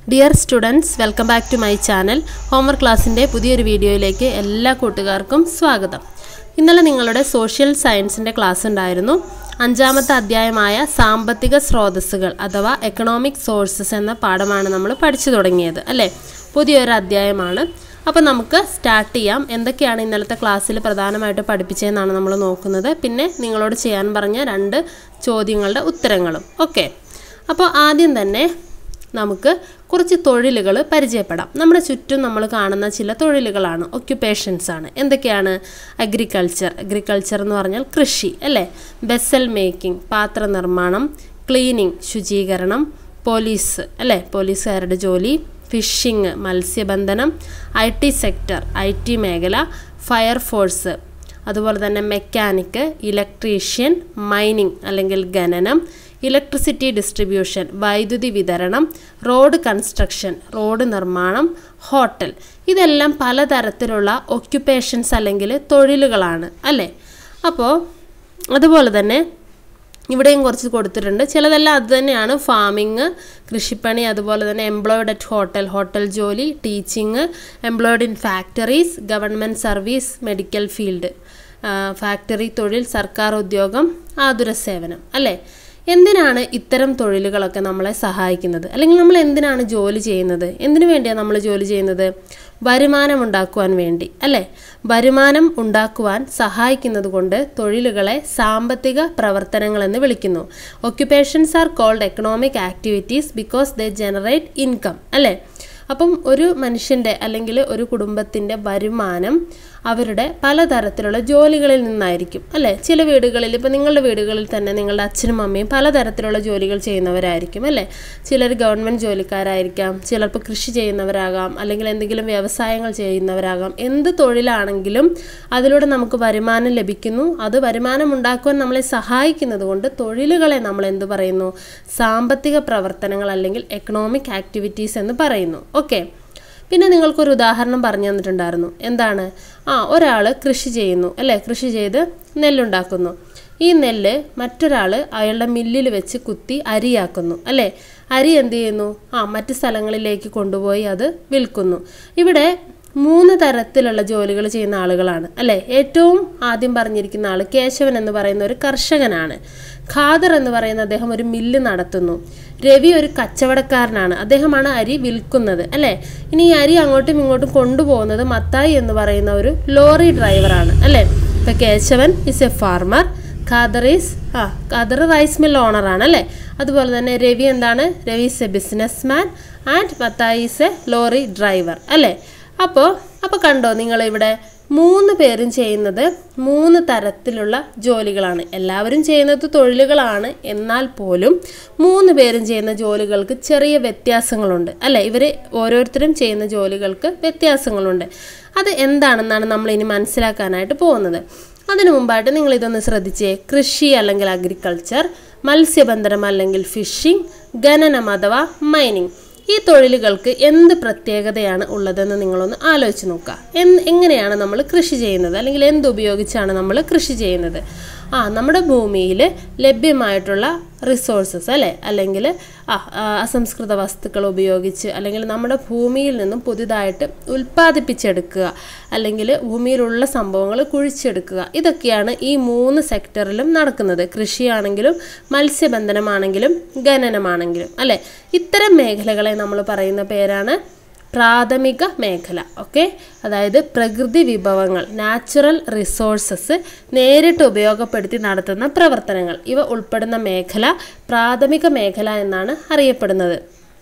Dear students welcome back to my channel homework ക്ലാസ്സിൻ്റെ പുതിയൊരു വീഡിയോയിലേക്ക് എല്ലാ കൂട്ടുകാർക്കും സ്വാഗതം ഇന്നലെ നിങ്ങളുടെ സോഷ്യൽ സയൻസിൻ്റെ ക്ലാസ് ഉണ്ടായിരുന്നു അഞ്ചാമത്തെ അധ്യായമായ സാമ്പത്തിക സ്രോതസ്സുകൾ അഥവാ എക്കണോമിക് സോഴ്സസ് എന്ന പാഠമാണ് നമ്മൾ പഠിച്ചു തുടങ്ങിയത് അല്ലേ പുതിയൊരു അധ്യായമാണ് അപ്പോൾ നമുക്ക് സ്റ്റാർട്ട് ചെയ്യാം എന്തൊക്കെയാണ് ഇന്നലത്തെ ക്ലാസ്സിൽ പ്രധാനമായിട്ട് പഠിപ്പിച്ചതെന്നാണ് നമ്മൾ നോക്കുന്നത് പിന്നെ നിങ്ങളോട് ചെയ്യാൻ പറഞ്ഞ രണ്ട് ചോദ്യങ്ങളുടെ ഉത്തരങ്ങളും ഓക്കെ അപ്പോൾ ആദ്യം തന്നെ നമുക്ക് കുറച്ച് തൊഴിലുകൾ പരിചയപ്പെടാം നമ്മുടെ ചുറ്റും നമ്മൾ കാണുന്ന ചില തൊഴിലുകളാണ് ഒക്യുപ്പേഷൻസ് ആണ് എന്തൊക്കെയാണ് അഗ്രികൾച്ചർ അഗ്രികൾച്ചർ എന്ന് പറഞ്ഞാൽ കൃഷി അല്ലേ ബെസൽ മേക്കിംഗ് പാത്ര നിർമ്മാണം ക്ലീനിങ് ശുചീകരണം പോലീസ് അല്ലേ പോലീസുകാരുടെ ജോലി ഫിഷിംഗ് മത്സ്യബന്ധനം I T sector I T മേഖല ഫയർഫോഴ്സ് അതുപോലെ തന്നെ മെക്കാനിക്ക് ഇലക്ട്രീഷ്യൻ മൈനിങ് അല്ലെങ്കിൽ ഖനനം ഇലക്ട്രിസിറ്റി ഡിസ്ട്രിബ്യൂഷൻ വൈദ്യുതി വിതരണം റോഡ് കൺസ്ട്രക്ഷൻ റോഡ് നിർമ്മാണം ഹോട്ടൽ ഇതെല്ലാം പലതരത്തിലുള്ള ഒക്യുപ്പേഷൻസ് അല്ലെങ്കിൽ തൊഴിലുകളാണ് അല്ലേ അപ്പോൾ അതുപോലെ തന്നെ ഇവിടെയും കുറച്ച് കൊടുത്തിട്ടുണ്ട് ചിലതെല്ലാം അത് തന്നെയാണ് ഫാമിങ് കൃഷിപ്പണി അതുപോലെ തന്നെ എംപ്ലോയ്ഡ് അറ്റ് ഹോട്ടൽ ഹോട്ടൽ ജോലി teaching employed in factories government service medical field factory തൊഴിൽ സർക്കാർ ഉദ്യോഗം ആതുര സേവനം അല്ലേ എന്തിനാണ് ഇത്തരം തൊഴിലുകളൊക്കെ നമ്മളെ സഹായിക്കുന്നത് അല്ലെങ്കിൽ നമ്മൾ എന്തിനാണ് ജോലി ചെയ്യുന്നത് എന്തിനു വേണ്ടിയാണ് നമ്മൾ ജോലി ചെയ്യുന്നത് വരുമാനം ഉണ്ടാക്കുവാൻ വേണ്ടി അല്ലേ വരുമാനം ഉണ്ടാക്കുവാൻ സഹായിക്കുന്നത് കൊണ്ട് തൊഴിലുകളെ സാമ്പത്തിക പ്രവർത്തനങ്ങൾ എന്ന് വിളിക്കുന്നു occupations are called economic activities because they generate income അല്ലേ അപ്പം ഒരു മനുഷ്യൻ്റെ അല്ലെങ്കിൽ ഒരു കുടുംബത്തിൻ്റെ വരുമാനം അവരുടെ പലതരത്തിലുള്ള ജോലികളിൽ നിന്നായിരിക്കും അല്ലേ ചില വീടുകളിൽ ഇപ്പോൾ നിങ്ങളുടെ വീടുകളിൽ തന്നെ നിങ്ങളുടെ അച്ഛനും അമ്മയും പലതരത്തിലുള്ള ജോലികൾ ചെയ്യുന്നവരായിരിക്കും അല്ലേ ചിലർ ഗവൺമെൻറ് ജോലിക്കാരായിരിക്കാം ചിലപ്പോൾ കൃഷി ചെയ്യുന്നവരാകാം അല്ലെങ്കിൽ എന്തെങ്കിലും വ്യവസായങ്ങൾ ചെയ്യുന്നവരാകാം എന്ത് തൊഴിലാണെങ്കിലും അതിലൂടെ നമുക്ക് വരുമാനം ലഭിക്കുന്നു അത് വരുമാനം ഉണ്ടാക്കുവാൻ നമ്മളെ സഹായിക്കുന്നത് കൊണ്ട് തൊഴിലുകളെ നമ്മൾ എന്ത് പറയുന്നു സാമ്പത്തിക പ്രവർത്തനങ്ങൾ അല്ലെങ്കിൽ എക്കണോമിക് ആക്ടിവിറ്റീസ് എന്ന് പറയുന്നു ഓക്കെ പിന്നെ നിങ്ങൾക്കൊരു ഉദാഹരണം പറഞ്ഞു തന്നിട്ടുണ്ടായിരുന്നു എന്താണ് ആ ഒരാൾ കൃഷി ചെയ്യുന്നു അല്ലേ കൃഷി ചെയ്ത് നെല്ലുണ്ടാക്കുന്നു ഈ നെല്ല് മറ്റൊരാൾ അയാളുടെ മില്ലിൽ വെച്ച് കുത്തി അരിയാക്കുന്നു അല്ലേ അരി എന്ത് ചെയ്യുന്നു ആ മറ്റ് സ്ഥലങ്ങളിലേക്ക് കൊണ്ടുപോയി അത് വിൽക്കുന്നു ഇവിടെ മൂന്ന് തരത്തിലുള്ള ജോലികൾ ചെയ്യുന്ന ആളുകളാണ് അല്ലേ ഏറ്റവും ആദ്യം പറഞ്ഞിരിക്കുന്ന ആൾ കേശവൻ എന്ന് പറയുന്ന ഒരു കർഷകനാണ് ഖാദർ എന്ന് പറയുന്ന അദ്ദേഹം ഒരു മില്ല് നടത്തുന്നു രവി ഒരു കച്ചവടക്കാരനാണ് അദ്ദേഹമാണ് അരി വിൽക്കുന്നത് അല്ലേ ഇനി ഈ അരി അങ്ങോട്ടും ഇങ്ങോട്ടും കൊണ്ടുപോകുന്നത് മത്തായി എന്ന് പറയുന്ന ഒരു ലോറി ഡ്രൈവറാണ് അല്ലേ ഇപ്പം Keshavan is a farmer Khader is a Khader rice mill ഓണറാണ് അല്ലേ അതുപോലെ തന്നെ രവി എന്താണ് Ravi is a businessman and Mathai is a lorry driver അല്ലേ അപ്പോൾ അപ്പോൾ കണ്ടോ നിങ്ങളിവിടെ മൂന്ന് പേരും ചെയ്യുന്നത് മൂന്ന് തരത്തിലുള്ള ജോലികളാണ് എല്ലാവരും ചെയ്യുന്നത് തൊഴിലുകളാണ് എന്നാൽ പോലും മൂന്ന് പേരും ചെയ്യുന്ന ജോലികൾക്ക് ചെറിയ വ്യത്യാസങ്ങളുണ്ട് അല്ലേ ഇവർ ഓരോരുത്തരും ചെയ്യുന്ന ജോലികൾക്ക് വ്യത്യാസങ്ങളുണ്ട് അത് എന്താണെന്നാണ് നമ്മൾ ഇനി മനസ്സിലാക്കാനായിട്ട് പോകുന്നത് അതിനു മുമ്പായിട്ട് നിങ്ങൾ ഇതൊന്ന് ശ്രദ്ധിച്ചേ കൃഷി അല്ലെങ്കിൽ അഗ്രികൾച്ചർ മത്സ്യബന്ധനം അല്ലെങ്കിൽ ഫിഷിംഗ് ഖനനം അഥവാ മൈനിങ് ഈ തൊഴിലുകൾക്ക് എന്ത് പ്രത്യേകതയാണ് ഉള്ളതെന്ന് നിങ്ങളൊന്ന് ആലോചിച്ച് നോക്കുക എന്ന് എങ്ങനെയാണ് നമ്മൾ കൃഷി ചെയ്യുന്നത് അല്ലെങ്കിൽ എന്ത് ഉപയോഗിച്ചാണ് നമ്മൾ കൃഷി ചെയ്യുന്നത് ആ നമ്മുടെ ഭൂമിയിൽ ലഭ്യമായിട്ടുള്ള റിസോഴ്സസ് അല്ലേ അല്ലെങ്കിൽ ആ അസംസ്കൃത വസ്തുക്കൾ ഉപയോഗിച്ച് അല്ലെങ്കിൽ നമ്മുടെ ഭൂമിയിൽ നിന്നും പുതിയതായിട്ട് ഉൽപ്പാദിപ്പിച്ചെടുക്കുക അല്ലെങ്കിൽ ഭൂമിയിലുള്ള സംഭവങ്ങൾ കുഴിച്ചെടുക്കുക ഇതൊക്കെയാണ് ഈ മൂന്ന് സെക്ടറിലും നടക്കുന്നത് കൃഷിയാണെങ്കിലും മത്സ്യബന്ധനമാണെങ്കിലും ഖനനമാണെങ്കിലും അല്ലേ ഇത്തരം മേഖലകളെ നമ്മൾ പറയുന്ന പേരാണ് പ്രാഥമിക മേഖല ഓക്കെ അതായത് പ്രകൃതി വിഭവങ്ങൾ നാച്ചുറൽ റിസോഴ്സസ് നേരിട്ട് ഉപയോഗപ്പെടുത്തി നടത്തുന്ന പ്രവർത്തനങ്ങൾ ഇവ ഉൾപ്പെടുന്ന മേഖല പ്രാഥമിക മേഖല എന്നാണ് അറിയപ്പെടുന്നത്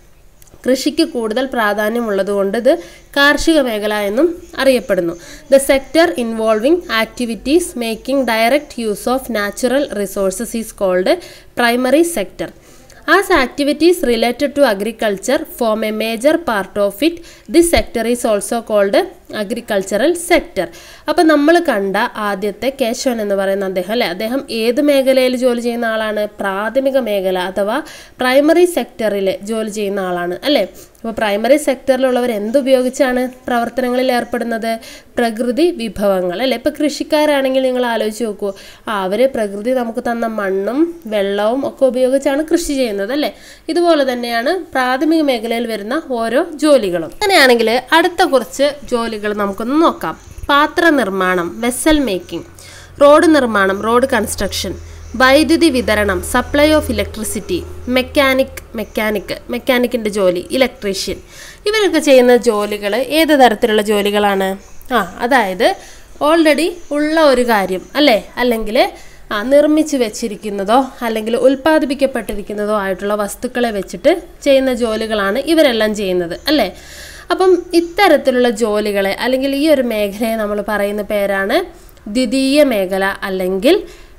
കൃഷിക്ക് കൂടുതൽ പ്രാധാന്യമുള്ളതുകൊണ്ട് ഇത് കാർഷിക മേഖല എന്നും അറിയപ്പെടുന്നു the sector involving activities making direct use of natural resources is called primary sector As activities related to agriculture form a major part of it, this sector is also called agricultural sector അപ്പം നമ്മൾ കണ്ട ആദ്യത്തെ കേശവൻ എന്ന് പറയുന്ന അദ്ദേഹം അല്ലേ അദ്ദേഹം ഏത് മേഖലയിൽ ജോലി ചെയ്യുന്ന ആളാണ് പ്രാഥമിക മേഖല അഥവാ പ്രൈമറി സെക്ടറിൽ ജോലി ചെയ്യുന്ന ആളാണ് അല്ലേ അപ്പോൾ പ്രൈമറി സെക്ടറിലുള്ളവർ എന്തുപയോഗിച്ചാണ് പ്രവർത്തനങ്ങളിൽ ഏർപ്പെടുന്നത് പ്രകൃതി വിഭവങ്ങൾ അല്ലേ ഇപ്പോൾ കൃഷിക്കാരാണെങ്കിൽ നിങ്ങൾ ആലോചിച്ച് നോക്കൂ ആ അവർ പ്രകൃതി നമുക്ക് തന്ന മണ്ണും വെള്ളവും ഒക്കെ ഉപയോഗിച്ചാണ് കൃഷി ചെയ്യുന്നത് അല്ലേ ഇതുപോലെ തന്നെയാണ് പ്രാഥമിക മേഖലയിൽ വരുന്ന ഓരോ ജോലികളും അങ്ങനെയാണെങ്കിൽ അടുത്ത കുറച്ച് ജോലികൾ നമുക്കൊന്ന് നോക്കാം പാത്ര നിർമ്മാണം വെസൽ മേക്കിംഗ് റോഡ് നിർമ്മാണം റോഡ് കൺസ്ട്രക്ഷൻ വൈദ്യുതി വിതരണം supply of electricity mechanic mechanic മെക്കാനിക്കിൻ്റെ ജോലി ഇലക്ട്രീഷ്യൻ ഇവരൊക്കെ ചെയ്യുന്ന ജോലികൾ ഏത് തരത്തിലുള്ള ജോലികളാണ് ആ അതായത് ഓൾറെഡി ഉള്ള ഒരു കാര്യം അല്ലേ അല്ലെങ്കിൽ ആ നിർമ്മിച്ച് വെച്ചിരിക്കുന്നതോ അല്ലെങ്കിൽ ഉൽപ്പാദിപ്പിക്കപ്പെട്ടിരിക്കുന്നതോ ആയിട്ടുള്ള വസ്തുക്കളെ വെച്ചിട്ട് ചെയ്യുന്ന ജോലികളാണ് ഇവരെല്ലാം ചെയ്യുന്നത് അല്ലേ അപ്പം ഇത്തരത്തിലുള്ള ജോലികളെ അല്ലെങ്കിൽ ഈ ഒരു മേഖലയെ നമ്മൾ പറയുന്ന പേരാണ് ദ്വിതീയ മേഖല അല്ലെങ്കിൽ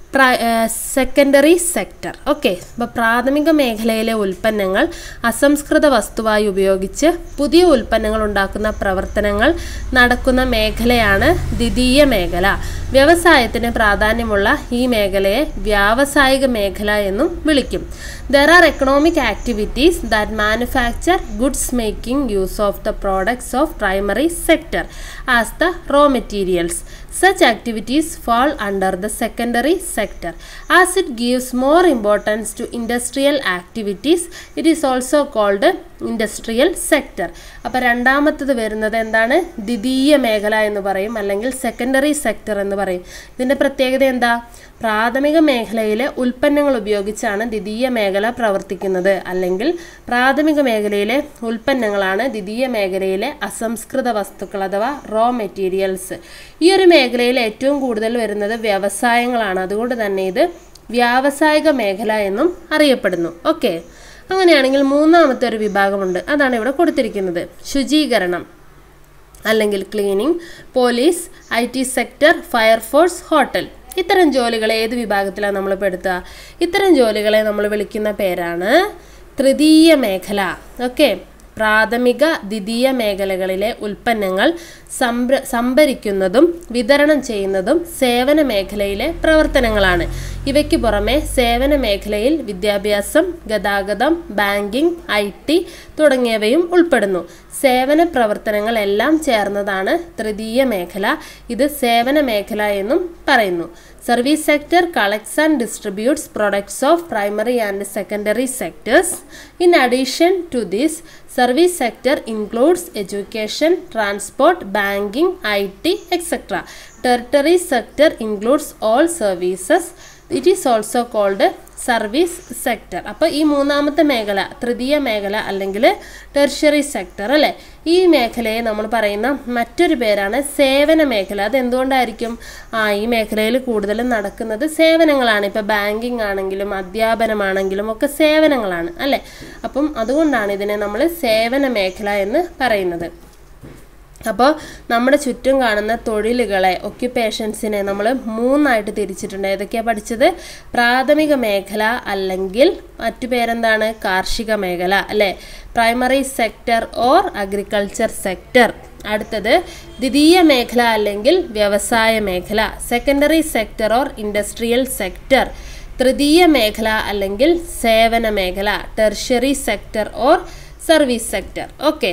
സെക്കൻഡറി സെക്ടർ ഓക്കെ അപ്പോൾ പ്രാഥമിക മേഖലയിലെ ഉൽപ്പന്നങ്ങൾ അസംസ്കൃത വസ്തുവായി ഉപയോഗിച്ച് പുതിയ ഉൽപ്പന്നങ്ങൾ ഉണ്ടാക്കുന്ന പ്രവർത്തനങ്ങൾ നടക്കുന്ന മേഖലയാണ് ദ്വിതീയ മേഖല വ്യവസായത്തിന് പ്രാധാന്യമുള്ള ഈ മേഖലയെ വ്യാവസായിക മേഖല എന്നും വിളിക്കും there are economic activities that manufacture goods making use of the products of primary sector as the raw materials Such activities fall under the secondary sector. As it gives more importance to industrial activities, it is also called industrial sector അപ്പോൾ രണ്ടാമത്തത് വരുന്നത് എന്താണ് ദ്വിതീയ മേഖല എന്ന് പറയും അല്ലെങ്കിൽ secondary sector എന്ന് പറയും ഇതിൻ്റെ പ്രത്യേകത എന്താ പ്രാഥമിക മേഖലയിലെ ഉൽപ്പന്നങ്ങൾ ഉപയോഗിച്ചാണ് ദ്വിതീയ മേഖല പ്രവർത്തിക്കുന്നത് അല്ലെങ്കിൽ പ്രാഥമിക മേഖലയിലെ ഉൽപ്പന്നങ്ങളാണ് ദ്വിതീയ മേഖലയിലെ അസംസ്കൃത വസ്തുക്കൾ അഥവാ റോ മെറ്റീരിയൽസ് ഈ ഒരു മേഖലയിൽ ഏറ്റവും കൂടുതൽ വരുന്നത് വ്യവസായങ്ങളാണ് അതുകൊണ്ട് തന്നെ ഇത് വ്യാവസായിക മേഖല എന്നും അറിയപ്പെടുന്നു ഓക്കെ അങ്ങനെയാണെങ്കിൽ മൂന്നാമത്തെ ഒരു വിഭാഗമുണ്ട് അതാണ് ഇവിടെ കൊടുത്തിരിക്കുന്നത് ശുചീകരണം അല്ലെങ്കിൽ cleaning police I T sector fire force hotel ഇത്തരം ജോലികളെ ഏത് വിഭാഗത്തിലാണ് നമ്മൾ പെടുത്തുക ഇത്തരം ജോലികളെ നമ്മൾ വിളിക്കുന്ന പേരാണ് തൃതീയ മേഖല ഓക്കെ പ്രാഥമിക ദ്വിതീയ മേഖലകളിലെ ഉൽപ്പന്നങ്ങൾ സംഭ സംഭരിക്കുന്നതും വിതരണം ചെയ്യുന്നതും സേവന മേഖലയിലെ പ്രവർത്തനങ്ങളാണ് ഇവയ്ക്ക് പുറമെ സേവന മേഖലയിൽ വിദ്യാഭ്യാസം ഗതാഗതം ബാങ്കിംഗ് ഐ ടി തുടങ്ങിയവയും ഉൾപ്പെടുന്നു സേവന പ്രവർത്തനങ്ങൾ എല്ലാം ചേർന്നതാണ് തൃതീയ മേഖല ഇത് സേവന മേഖല എന്നും പറയുന്നു service sector collects and distributes products of primary and secondary sectors in addition to this service sector includes education transport banking I T etcetera territory sector includes all services it is also called service sector അപ്പോൾ ഈ മൂന്നാമത്തെ മേഖല തൃതീയ മേഖല അല്ലെങ്കിൽ tertiary sector അല്ലേ ഈ മേഖലയെ നമ്മൾ പറയുന്ന മറ്റൊരു പേരാണ് സേവന മേഖല അത് എന്തുകൊണ്ടായിരിക്കും ആ ഈ മേഖലയിൽ കൂടുതലും നടക്കുന്നത് സേവനങ്ങളാണ് ഇപ്പോൾ ബാങ്കിങ് ആണെങ്കിലും അധ്യാപനമാണെങ്കിലും ഒക്കെ സേവനങ്ങളാണ് അല്ലേ അപ്പം അതുകൊണ്ടാണ് ഇതിനെ നമ്മൾ സേവന മേഖല എന്ന് പറയുന്നത് അപ്പോൾ നമ്മുടെ ചുറ്റും കാണുന്ന തൊഴിലുകളെ ഒക്യുപ്പേഷൻസിനെ നമ്മൾ മൂന്നായിട്ട് തിരിച്ചിട്ടുണ്ട് ഏതൊക്കെയാണ് പഠിച്ചത് പ്രാഥമിക മേഖല അല്ലെങ്കിൽ മറ്റു പേരെന്താണ് കാർഷിക മേഖല അല്ലേ primary sector or agriculture sector അടുത്തത് ദ്വിതീയ മേഖല അല്ലെങ്കിൽ വ്യവസായ മേഖല secondary sector or industrial sector തൃതീയ മേഖല അല്ലെങ്കിൽ സേവന മേഖല tertiary sector or service sector okay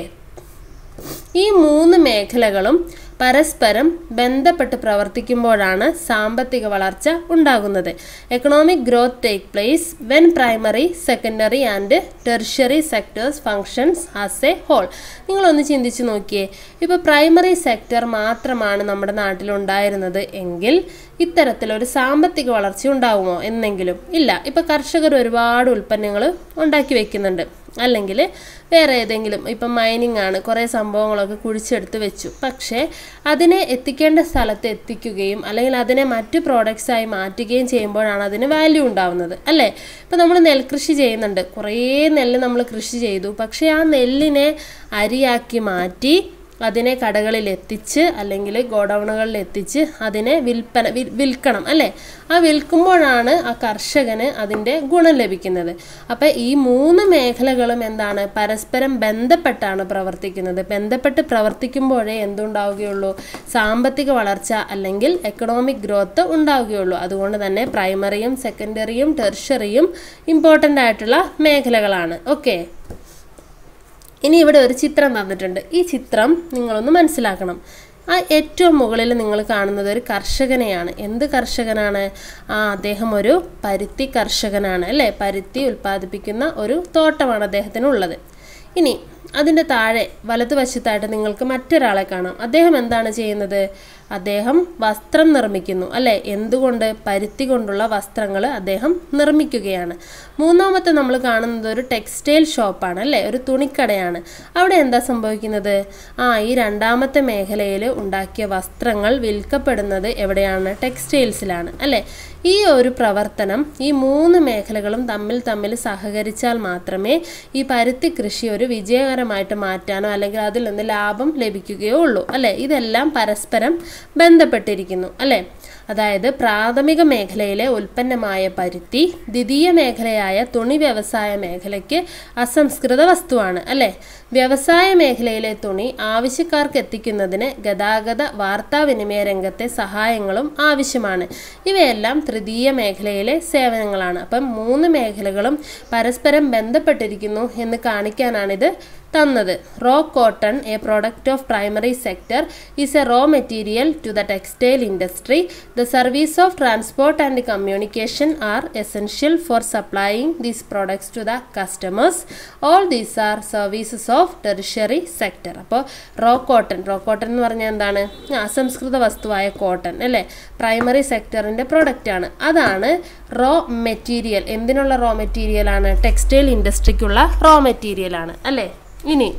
ഈ മൂന്ന് മേഖലകളും പരസ്പരം ബന്ധപ്പെട്ട് പ്രവർത്തിക്കുമ്പോഴാണ് സാമ്പത്തിക വളർച്ച ഉണ്ടാകുന്നത് economic growth take place when primary secondary and tertiary sectors functions as a whole നിങ്ങളൊന്ന് ചിന്തിച്ച് നോക്കിയേ ഇപ്പോൾ പ്രൈമറി സെക്ടർ മാത്രമാണ് നമ്മുടെ നാട്ടിലുണ്ടായിരുന്നത് എങ്കിൽ ഇത്തരത്തിലൊരു സാമ്പത്തിക വളർച്ച ഉണ്ടാകുമോ എന്നെങ്കിലും ഇല്ല ഇപ്പോൾ കർഷകർ ഒരുപാട് ഉൽപ്പന്നങ്ങൾ ഉണ്ടാക്കി വെക്കുന്നുണ്ട് അല്ലെങ്കിൽ വേറെ ഏതെങ്കിലും ഇപ്പം മൈനിങ് ആണ് കുറേ സംഭവങ്ങളൊക്കെ കുഴിച്ചെടുത്ത് വെച്ചു പക്ഷേ അതിനെ എത്തിക്കേണ്ട സ്ഥലത്ത് എത്തിക്കുകയും അല്ലെങ്കിൽ അതിനെ മറ്റു പ്രോഡക്റ്റ്സായി മാറ്റുകയും ചെയ്യുമ്പോഴാണ് അതിന് വാല്യൂ ഉണ്ടാവുന്നത് അല്ലേ ഇപ്പം നമ്മൾ നെൽകൃഷി ചെയ്യുന്നുണ്ട് കുറേ നെല്ല് നമ്മൾ കൃഷി ചെയ്തു പക്ഷേ ആ നെല്ലിനെ അരിയാക്കി മാറ്റി അതിനെ കടകളിൽ എത്തിച്ച് അല്ലെങ്കിൽ ഗോഡൗണുകളിൽ എത്തിച്ച് അതിനെ വിൽപ്പന വിൽ- വിൽക്കണം അല്ലേ ആ വിൽക്കുമ്പോഴാണ് ആ കർഷകന് അതിൻ്റെ ഗുണം ലഭിക്കുന്നത് അപ്പം ഈ മൂന്ന് മേഖലകളും എന്താണ് പരസ്പരം ബന്ധപ്പെട്ടാണ് പ്രവർത്തിക്കുന്നത് ബന്ധപ്പെട്ട് പ്രവർത്തിക്കുമ്പോഴേ എന്തുണ്ടാവുകയുള്ളൂ സാമ്പത്തിക വളർച്ച അല്ലെങ്കിൽ എക്കണോമിക് ഗ്രോത്ത് ഉണ്ടാവുകയുള്ളൂ അതുകൊണ്ട് തന്നെ പ്രൈമറിയും സെക്കൻഡറിയും ടെർഷറിയും ഇമ്പോർട്ടൻ്റ് ആയിട്ടുള്ള മേഖലകളാണ് ഓക്കെ ഇനി ഇവിടെ ഒരു ചിത്രം തന്നിട്ടുണ്ട് ഈ ചിത്രം നിങ്ങളൊന്ന് മനസ്സിലാക്കണം ആ ഏറ്റവും മുകളിൽ നിങ്ങൾ കാണുന്നത് ഒരു കർഷകനെയാണ് എന്ത് കർഷകനാണ് ആ അദ്ദേഹം ഒരു പരുത്തി കർഷകനാണ് അല്ലേ പരുത്തി ഉൽപ്പാദിപ്പിക്കുന്ന ഒരു തോട്ടമാണ് അദ്ദേഹത്തിനുള്ളത് ഇനി അതിൻ്റെ താഴെ വലതുവശത്തായിട്ട് നിങ്ങൾക്ക് മറ്റൊരാളെ കാണാം അദ്ദേഹം എന്താണ് ചെയ്യുന്നത് അദ്ദേഹം വസ്ത്രം നിർമ്മിക്കുന്നു അല്ലേ എന്തുകൊണ്ട് പരുത്തി കൊണ്ടുള്ള വസ്ത്രങ്ങൾ അദ്ദേഹം നിർമ്മിക്കുകയാണ് മൂന്നാമത്തെ നമ്മൾ കാണുന്നത് ഒരു ടെക്സ്റ്റൈൽ ഷോപ്പാണ് അല്ലേ ഒരു തുണിക്കടയാണ് അവിടെ എന്താ സംഭവിക്കുന്നത് ആ ഈ രണ്ടാമത്തെ മേഖലയിൽ ഉണ്ടാക്കിയ വസ്ത്രങ്ങൾ വിൽക്കപ്പെടുന്നത് എവിടെയാണ് ടെക്സ്റ്റൈൽസിലാണ് അല്ലേ ഈ ഒരു പ്രവർത്തനം ഈ മൂന്ന് മേഖലകളും തമ്മിൽ തമ്മിൽ സഹകരിച്ചാൽ മാത്രമേ ഈ പരുത്തി കൃഷി ഒരു വിജയകരമായിട്ട് മാറ്റാനോ അല്ലെങ്കിൽ അതിൽ നിന്ന് ലാഭം ലഭിക്കുകയോ ഉള്ളൂ അല്ലേ ഇതെല്ലാം പരസ്പരം ബന്ധപ്പെട്ടിരിക്കുന്നു അല്ലേ അതായത് പ്രാഥമിക മേഖലയിലെ ഉൽപ്പന്നമായ പരുത്തി ദ്വിതീയ മേഖലയായ തുണി വ്യവസായ മേഖലയ്ക്ക് അസംസ്കൃത വസ്തുവാണ് അല്ലേ വ്യവസായ മേഖലയിലെ തുണി ആവശ്യക്കാർക്ക് എത്തിക്കുന്നതിന് ഗതാഗത വാർത്താവിനിമയ രംഗത്തെ സഹായങ്ങളും ആവശ്യമാണ് ഇവയെല്ലാം തൃതീയ മേഖലയിലെ സേവനങ്ങളാണ് അപ്പം മൂന്ന് മേഖലകളും പരസ്പരം ബന്ധപ്പെട്ടിരിക്കുന്നു എന്ന് കാണിക്കാനാണിത് തന്നത് raw cotton a product of primary sector is a raw material to the textile industry the service of transport and communication are essential for supplying these products to the customers all these are services of tertiary sector അപ്പോൾ raw cotton raw cotton എന്ന് പറഞ്ഞാൽ എന്താണ് അസംസ്കൃത വസ്തുവായ cotton അല്ലേ primary സെക്ടറിൻ്റെ product ആണ് അതാണ് റോ മെറ്റീരിയൽ എന്തിനുള്ള റോ മെറ്റീരിയൽ ആണ് ടെക്സ്റ്റൈൽ ഇൻഡസ്ട്രിക്കുള്ള റോ മെറ്റീരിയൽ ആണ് അല്ലേ ഇനി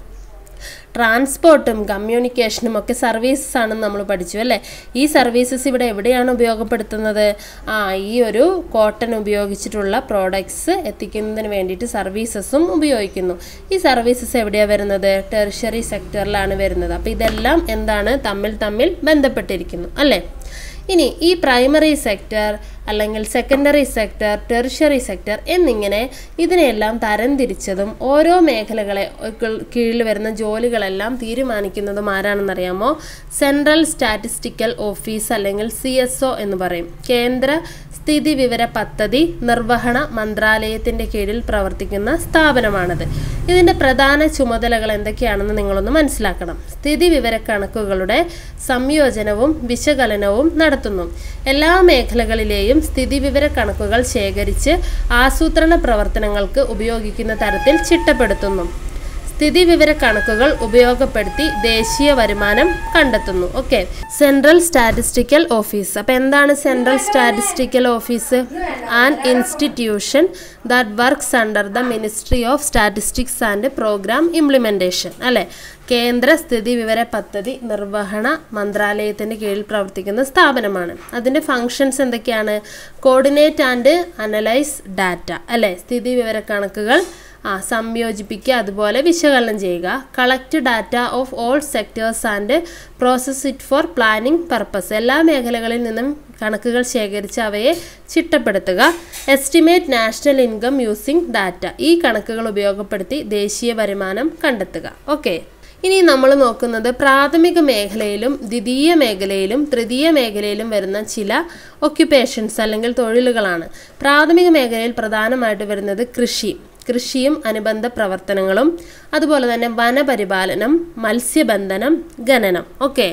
ട്രാൻസ്പോർട്ടും കമ്മ്യൂണിക്കേഷനും ഒക്കെ സർവീസസ് ആണെന്ന് നമ്മൾ പഠിച്ചു അല്ലേ ഈ സർവീസസ് ഇവിടെ എവിടെയാണ് ഉപയോഗപ്പെടുത്തുന്നത് ആ ഈ ഒരു കോട്ടൺ ഉപയോഗിച്ചിട്ടുള്ള പ്രോഡക്ട്സ് എത്തിക്കുന്നതിന് വേണ്ടിയിട്ട് സർവീസസും ഉപയോഗിക്കുന്നു ഈ സർവീസസ് എവിടെയാണ് വരുന്നത് ടെറിഷറി സെക്ടറിലാണ് വരുന്നത് അപ്പോൾ ഇതെല്ലാം എന്താണ് തമ്മിൽ തമ്മിൽ ബന്ധപ്പെട്ടിരിക്കുന്നു അല്ലേ ഇനി ഈ പ്രൈമറി സെക്ടർ അല്ലെങ്കിൽ സെക്കൻഡറി സെക്ടർ ടെറിഷറി സെക്ടർ എന്നിങ്ങനെ ഇതിനെല്ലാം തരംതിരിച്ചതും ഓരോ മേഖലകളെ കൾ- കീഴിൽ വരുന്ന ജോലികളെല്ലാം തീരുമാനിക്കുന്നതും ആരാണെന്നറിയാമോ സെൻട്രൽ സ്റ്റാറ്റിസ്റ്റിക്കൽ ഓഫീസ് അല്ലെങ്കിൽ സി എന്ന് പറയും കേന്ദ്ര സ്ഥിതി വിവര പദ്ധതി നിർവഹണ മന്ത്രാലയത്തിൻ്റെ കീഴിൽ പ്രവർത്തിക്കുന്ന സ്ഥാപനമാണത് ഇതിൻ്റെ പ്രധാന ചുമതലകൾ എന്തൊക്കെയാണെന്ന് നിങ്ങളൊന്ന് മനസ്സിലാക്കണം സ്ഥിതി വിവര കണക്കുകളുടെ സംയോജനവും വിശകലനവും നടത്തുന്നു എല്ലാ മേഖലകളിലെയും സ്ഥിതി വിവര കണക്കുകൾ ശേഖരിച്ച് ആസൂത്രണ പ്രവർത്തനങ്ങൾക്ക് ഉപയോഗിക്കുന്ന തരത്തിൽ ചിട്ടപ്പെടുത്തുന്നു സ്ഥിതി വിവര കണക്കുകൾ ഉപയോഗപ്പെടുത്തി ദേശീയ വരുമാനം കണ്ടെത്തുന്നു ഓക്കെ സെൻട്രൽ സ്റ്റാറ്റിസ്റ്റിക്കൽ ഓഫീസ് അപ്പോൾ എന്താണ് central statistical office an institution that works under the ministry of statistics and programme implementation അല്ലേ കേന്ദ്ര സ്ഥിതി വിവര പദ്ധതി നിർവഹണ മന്ത്രാലയത്തിൻ്റെ കീഴിൽ പ്രവർത്തിക്കുന്ന സ്ഥാപനമാണ് അതിൻ്റെ ഫങ്ഷൻസ് എന്തൊക്കെയാണ് കോർഡിനേറ്റ് ആൻഡ് അനലൈസ് ഡാറ്റ അല്ലേ സ്ഥിതി വിവര കണക്കുകൾ ആ സംയോജിപ്പിക്കുക അതുപോലെ വിശകലനം ചെയ്യുക collect data of all sectors and process it for planning purpose എല്ലാ മേഖലകളിൽ നിന്നും കണക്കുകൾ ശേഖരിച്ച് അവയെ ചിട്ടപ്പെടുത്തുക estimate national income using data ഈ കണക്കുകൾ ഉപയോഗപ്പെടുത്തി ദേശീയ വരുമാനം കണ്ടെത്തുക ഓക്കെ ഇനി നമ്മൾ നോക്കുന്നത് പ്രാഥമിക മേഖലയിലും ദ്വിതീയ മേഖലയിലും തൃതീയ മേഖലയിലും വരുന്ന ചില ഒക്യുപ്പേഷൻസ് അല്ലെങ്കിൽ തൊഴിലുകളാണ് പ്രാഥമിക മേഖലയിൽ പ്രധാനമായിട്ട് വരുന്നത് കൃഷി കൃഷിയും അനുബന്ധ പ്രവർത്തനങ്ങളും അതുപോലെ തന്നെ വനപരിപാലനം മത്സ്യബന്ധനം ഖനനം ഓക്കെ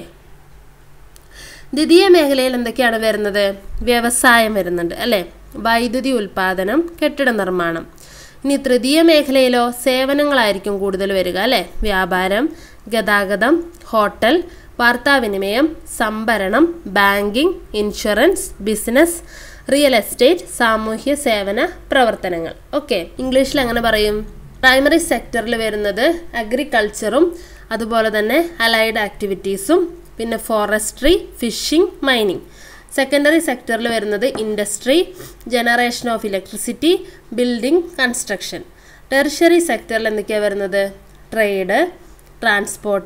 ദ്വിതീയ മേഖലയിൽ എന്തൊക്കെയാണ് വരുന്നത് വ്യവസായം വരുന്നുണ്ട് അല്ലേ വൈദ്യുതി ഉൽപാദനം കെട്ടിട നിർമ്മാണം ഇനി തൃതീയ മേഖലയിലോ സേവനങ്ങളായിരിക്കും കൂടുതൽ വരിക അല്ലേ വ്യാപാരം ഗതാഗതം ഹോട്ടൽ വാർത്താവിനിമയം സംഭരണം banking insurance business real estate സാമൂഹ്യ സേവന പ്രവർത്തനങ്ങൾ ഓക്കെ ഇംഗ്ലീഷിൽ അങ്ങനെ പറയും പ്രൈമറി സെക്ടറിൽ വരുന്നത് അഗ്രികൾച്ചറും അതുപോലെ തന്നെ അലൈഡ് ആക്ടിവിറ്റീസും പിന്നെ ഫോറസ്ട്രി ഫിഷിംഗ് മൈനിങ് സെക്കൻഡറി സെക്ടറിൽ വരുന്നത് industry generation of electricity building construction tertiary സെക്ടറിൽ എന്തൊക്കെയാണ് വരുന്നത് trade transport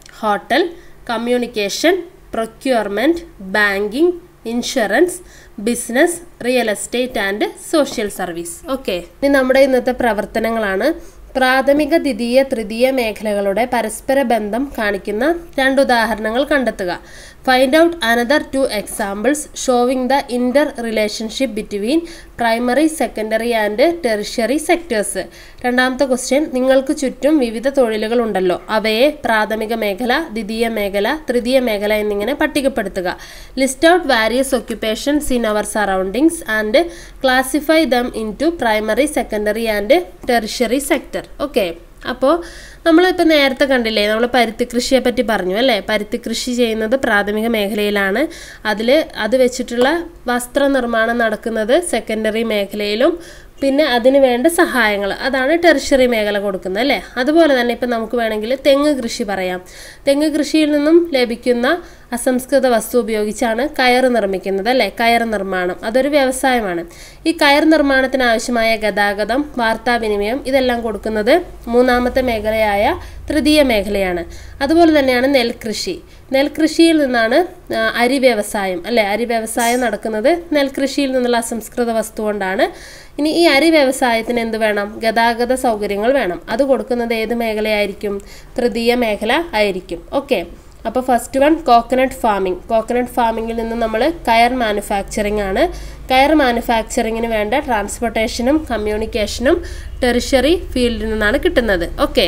hotel communication procurement banking insurance business real estate and social service okay ഇനി നമ്മുടെ ഇന്നത്തെ പ്രവർത്തനങ്ങളാണ് പ്രാഥമിക ദ്വിതീയ തൃതീയ മേഖലകളുടെ പരസ്പര ബന്ധം കാണിക്കുന്ന രണ്ട് ഉദാഹരണങ്ങൾ കണ്ടെത്തുക find out another two examples showing the interrelationship between primary secondary and tertiary sectors രണ്ടാമത്തെ ക്വസ്റ്റ്യൻ നിങ്ങൾക്ക് ചുറ്റും വിവിധ തൊഴിലുകൾ ഉണ്ടല്ലോ അവയെ പ്രാഥമിക മേഖല ദ്വിതീയ മേഖല തൃതീയ മേഖല എന്നിങ്ങനെ പട്ടികപ്പെടുത്തുക list out various occupations in our surroundings and classify them into primary secondary and tertiary sector okay അപ്പോൾ നമ്മളിപ്പോൾ നേരത്തെ കണ്ടില്ലേ നമ്മൾ പരുത്തി കൃഷിയെ പറ്റി പറഞ്ഞു അല്ലേ പരുത്തി കൃഷി ചെയ്യുന്നത് പ്രാഥമിക മേഖലയിലാണ് അതിൽ അത് വെച്ചിട്ടുള്ള വസ്ത്രനിർമ്മാണം നടക്കുന്നത് സെക്കൻഡറി മേഖലയിലും പിന്നെ അതിന് വേണ്ട സഹായങ്ങൾ അതാണ് ടെറിഷറി മേഖല കൊടുക്കുന്നത് അല്ലേ അതുപോലെ തന്നെ ഇപ്പം നമുക്ക് വേണമെങ്കിൽ തെങ്ങ് കൃഷി പറയാം തെങ്ങ് കൃഷിയിൽ നിന്നും ലഭിക്കുന്ന അസംസ്കൃത വസ്തു ഉപയോഗിച്ചാണ് കയർ നിർമ്മിക്കുന്നത് അല്ലേ കയർ നിർമ്മാണം അതൊരു വ്യവസായമാണ് ഈ കയർ നിർമ്മാണത്തിന് ആവശ്യമായ ഗതാഗതം വാർത്താവിനിമയം ഇതെല്ലാം കൊടുക്കുന്നത് മൂന്നാമത്തെ മേഖലയായ തൃതീയ മേഖലയാണ് അതുപോലെ തന്നെയാണ് നെൽകൃഷി നെൽകൃഷിയിൽ നിന്നാണ് ആ, അരി വ്യവസായം അല്ലേ അരി വ്യവസായം നടക്കുന്നത് നെൽകൃഷിയിൽ നിന്നുള്ള അസംസ്കൃത വസ്തു കൊണ്ടാണ് ഇനി ഈ അരി വ്യവസായത്തിന് എന്ത് വേണം ഗതാഗത സൗകര്യങ്ങൾ വേണം അത് കൊടുക്കുന്നത് ഏത് മേഖലയായിരിക്കും തൃതീയ മേഖല ആയിരിക്കും ഓക്കെ അപ്പോൾ first one coconut farming coconut ഫാമിങ്ങിൽ നിന്ന് നമ്മൾ കയർ മാനുഫാക്ചറിങ് ആണ് കയർ മാനുഫാക്ചറിങ്ങിന് വേണ്ട ട്രാൻസ്പോർട്ടേഷനും കമ്മ്യൂണിക്കേഷനും ടെറിഷറി ഫീൽഡിൽ നിന്നാണ് കിട്ടുന്നത് ഓക്കെ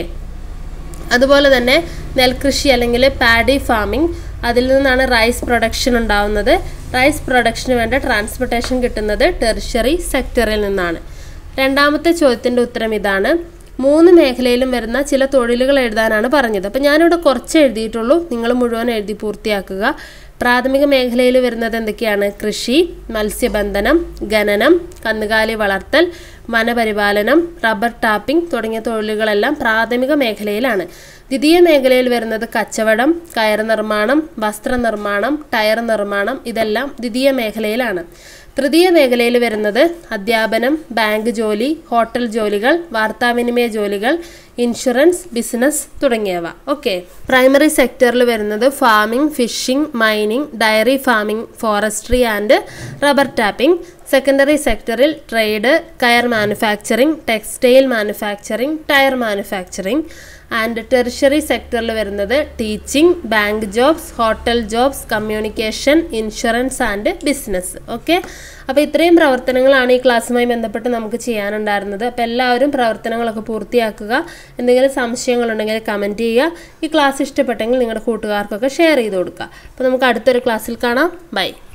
അതുപോലെ തന്നെ നെൽകൃഷി അല്ലെങ്കിൽ പാഡി ഫാമിംഗ് അതിൽ നിന്നാണ് റൈസ് പ്രൊഡക്ഷൻ ഉണ്ടാവുന്നത് റൈസ് പ്രൊഡക്ഷന് വേണ്ട ട്രാൻസ്പോർട്ടേഷൻ കിട്ടുന്നത് ടെറിഷറി സെക്ടറിൽ നിന്നാണ് രണ്ടാമത്തെ ചോദ്യത്തിൻ്റെ ഉത്തരം ഇതാണ് മൂന്ന് മേഖലയിലും വരുന്ന ചില തൊഴിലുകൾ എഴുതാനാണ് പറഞ്ഞത് അപ്പം ഞാനിവിടെ കുറച്ച് എഴുതിയിട്ടുള്ളൂ നിങ്ങൾ മുഴുവൻ എഴുതി പൂർത്തിയാക്കുക പ്രാഥമിക മേഖലയിൽ വരുന്നത് എന്തൊക്കെയാണ് കൃഷി മത്സ്യബന്ധനം ഖനനം കന്നുകാലി വളർത്തൽ വനപരിപാലനം റബ്ബർ ടാപ്പിംഗ് തുടങ്ങിയ തൊഴിലുകളെല്ലാം പ്രാഥമിക മേഖലയിലാണ് ദ്വിതീയ മേഖലയിൽ വരുന്നത് കച്ചവടം കയർ നിർമ്മാണം വസ്ത്രനിർമ്മാണം ടയർ നിർമ്മാണം ഇതെല്ലാം ദ്വിതീയ മേഖലയിലാണ് തൃതീയ മേഖലയിൽ വരുന്നത് അധ്യാപനം ബാങ്ക് ജോലി ഹോട്ടൽ ജോലികൾ വാർത്താവിനിമയ ജോലികൾ ഇൻഷുറൻസ് ബിസിനസ് തുടങ്ങിയവ ഓക്കെ പ്രൈമറി സെക്ടറിൽ വരുന്നത് farming fishing mining dairy farming forestry and rubber tapping secondary സെക്ടറിൽ ട്രേഡ് കയർ manufacturing textile manufacturing tyre manufacturing and tertiary സെക്ടറിൽ വരുന്നത് teaching bank jobs hotel jobs communication insurance and business okay അപ്പോൾ ഇത്രയും പ്രവർത്തനങ്ങളാണ് ഈ ക്ലാസ്സുമായി ബന്ധപ്പെട്ട് നമുക്ക് ചെയ്യാനുണ്ടായിരുന്നത് അപ്പോൾ എല്ലാവരും പ്രവർത്തനങ്ങളൊക്കെ പൂർത്തിയാക്കുക എന്തെങ്കിലും സംശയങ്ങളുണ്ടെങ്കിൽ കമൻറ്റ് ചെയ്യുക ഈ ക്ലാസ് ഇഷ്ടപ്പെട്ടെങ്കിൽ നിങ്ങളുടെ കൂട്ടുകാർക്കൊക്കെ ഷെയർ ചെയ്ത് കൊടുക്കുക അപ്പോൾ നമുക്ക് അടുത്തൊരു ക്ലാസ്സിൽ കാണാം ബൈ